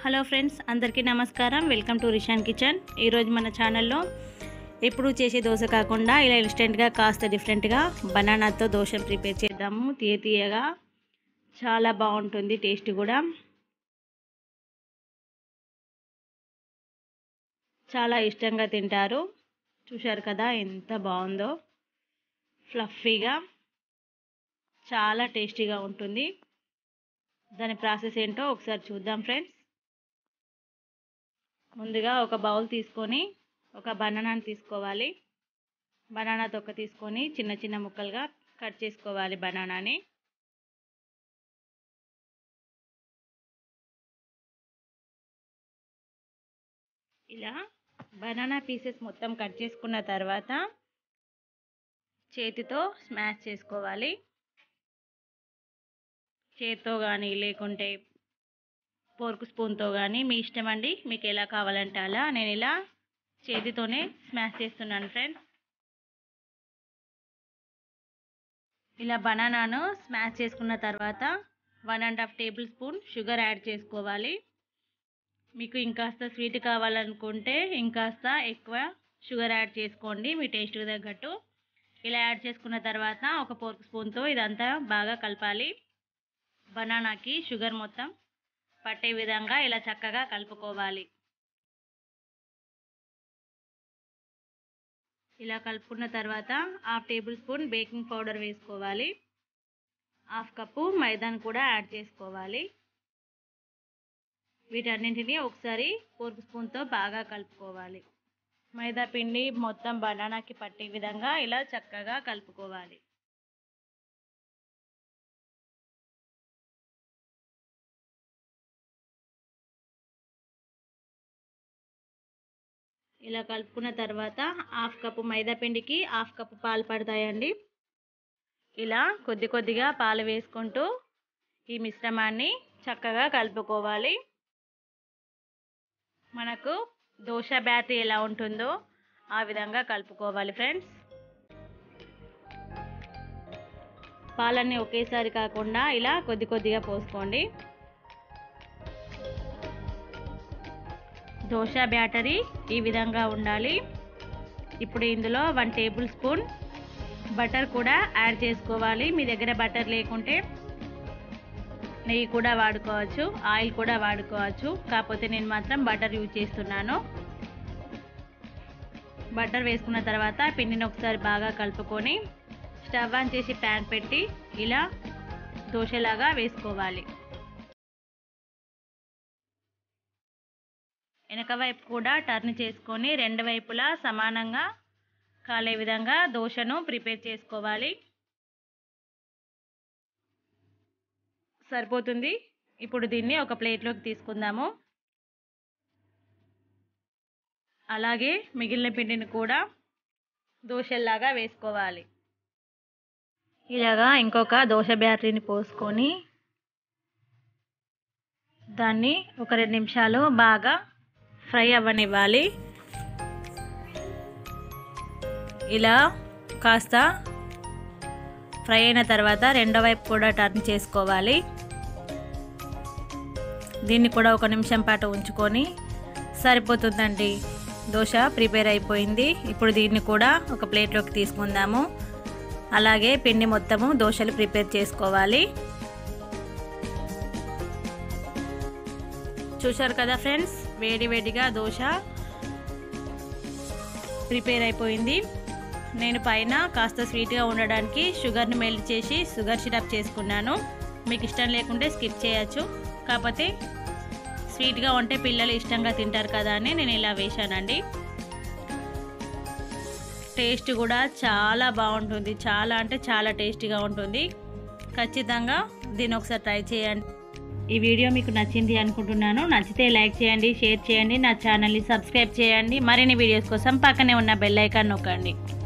hello friends అందరికీ నమస్కారం welcome to Rishan kitchen ఈరోజు మన ఛానల్లో ఎప్పుడు చేసే దోశ కాకుండా ఇలా ఇన్స్టెంట్గా కాస్త డిఫరెంట్గా బనానాతో దోశ ప్రిపేర్ చేద్దాము తీయ తీయగా చాలా బాగుంటుంది టేస్ట్ కూడా చాలా ఇష్టంగా తింటారు చూశారు కదా ఎంత బాగుందో ఫ్లఫీగా చాలా టేస్టీగా ఉంటుంది దాని ప్రాసెస్ ఏంటో ఒకసారి చూద్దాం ఫ్రెండ్స్ ముందుగా ఒక బౌల్ తీసుకొని ఒక బనానాని తీసుకోవాలి బనానా తొక్క తీసుకొని చిన్న చిన్న ముక్కలుగా కట్ చేసుకోవాలి బనానాని ఇలా బనానా పీసెస్ మొత్తం కట్ చేసుకున్న తర్వాత చేతితో స్మాష్ చేసుకోవాలి చేతితో కానీ లేకుంటే పోర్కు స్పూన్తో కానీ మీ ఇష్టం అండి మీకు ఎలా కావాలంటే అలా నేను ఇలా చేతితోనే స్మాష్ చేస్తున్నాను ఫ్రెండ్స్ ఇలా బనానాను స్మాష్ చేసుకున్న తర్వాత one and half tablespoon sugar add చేసుకోవాలి మీకు ఇంకాస్త స్వీట్ కావాలనుకుంటే ఇంకాస్త ఎక్కువ షుగర్ యాడ్ చేసుకోండి మీ టేస్ట్కి తగ్గట్టు ఇలా యాడ్ చేసుకున్న తర్వాత ఒక పోర్క్ స్పూన్తో ఇదంతా బాగా కలపాలి బనానాకి షుగర్ మొత్తం పట్టే విధంగా ఇలా చక్కగా కలుపుకోవాలి ఇలా కలుపుకున్న తర్వాత half tablespoon baking powder వేసుకోవాలి హాఫ్ కప్పు మైదాను కూడా యాడ్ చేసుకోవాలి వీటన్నింటినీ ఒకసారి ఫోర్క్ స్పూన్తో బాగా కలుపుకోవాలి మైదా పిండి మొత్తం బనానాకి పట్టే విధంగా ఇలా చక్కగా కలుపుకోవాలి ఇలా కలుపుకున్న తర్వాత హాఫ్ కప్పు మైదా పిండికి హాఫ్ కప్పు పాలు పడతాయండి ఇలా కొద్ది కొద్దిగా పాలు వేసుకుంటూ ఈ మిశ్రమాన్ని చక్కగా కలుపుకోవాలి మనకు దోశ బ్యాటర్ ఎలా ఉంటుందో ఆ విధంగా కలుపుకోవాలి ఫ్రెండ్స్ పాలన్నీ ఒకేసారి కాకుండా ఇలా కొద్ది కొద్దిగా పోసుకోండి దోశ బ్యాటరీ ఈ విధంగా ఉండాలి ఇప్పుడు ఇందులో వన్ టేబుల్ స్పూన్ బటర్ కూడా యాడ్ చేసుకోవాలి మీ దగ్గర బటర్ లేకుంటే నెయ్యి కూడా వాడుకోవచ్చు ఆయిల్ కూడా వాడుకోవచ్చు కాకపోతే నేను మాత్రం బటర్ యూజ్ చేస్తున్నాను బటర్ వేసుకున్న తర్వాత పిండిని ఒకసారి బాగా కలుపుకొని స్టవ్ ఆన్ చేసి ప్యాన్ పెట్టి ఇలా దోశలాగా వేసుకోవాలి వెనక వైపు కూడా టర్న్ చేసుకొని రెండు వైపులా సమానంగా కాలే విధంగా దోశను ప్రిపేర్ చేసుకోవాలి సరిపోతుంది ఇప్పుడు దీన్ని ఒక ప్లేట్లోకి తీసుకుందాము అలాగే మిగిలిన పిండిని కూడా దోశల్లాగా వేసుకోవాలి ఇలాగా ఇంకొక దోశ బ్యాటరీని పోసుకొని దాన్ని ఒక రెండు నిమిషాలు బాగా ఫ్రై అవ్వనివ్వాలి ఇలా కాస్త ఫ్రై అయిన తర్వాత రెండో వైపు కూడా టర్న్ చేసుకోవాలి దీన్ని కూడా ఒక నిమిషం పాటు ఉంచుకొని సరిపోతుందండి దోశ ప్రిపేర్ అయిపోయింది ఇప్పుడు దీన్ని కూడా ఒక ప్లేట్లోకి తీసుకుందాము అలాగే పిండి మొత్తము దోశలు ప్రిపేర్ చేసుకోవాలి చూశారు కదా ఫ్రెండ్స్ వేడి వేడిగా దోశ ప్రిపేర్ అయిపోయింది నేను పైన కాస్త స్వీట్గా ఉండడానికి షుగర్ని మెల్ట్ చేసి షుగర్ సిరప్ చేసుకున్నాను మీకు ఇష్టం లేకుంటే స్కిప్ చేయొచ్చు కాకపోతే స్వీట్గా ఉంటే పిల్లలు ఇష్టంగా తింటారు కదా అని నేను ఇలా వేశానండి టేస్ట్ కూడా చాలా బాగుంటుంది చాలా అంటే చాలా టేస్టీగా ఉంటుంది ఖచ్చితంగా దీన్ని ఒకసారి ట్రై చేయండి ఈ వీడియో మీకు నచ్చింది అనుకుంటున్నాను నచ్చితే లైక్ చేయండి షేర్ చేయండి నా ఛానల్ని సబ్స్క్రైబ్ చేయండి మరిన్ని వీడియోస్ కోసం పక్కనే ఉన్న బెల్ ఐకాన్ నొక్కండి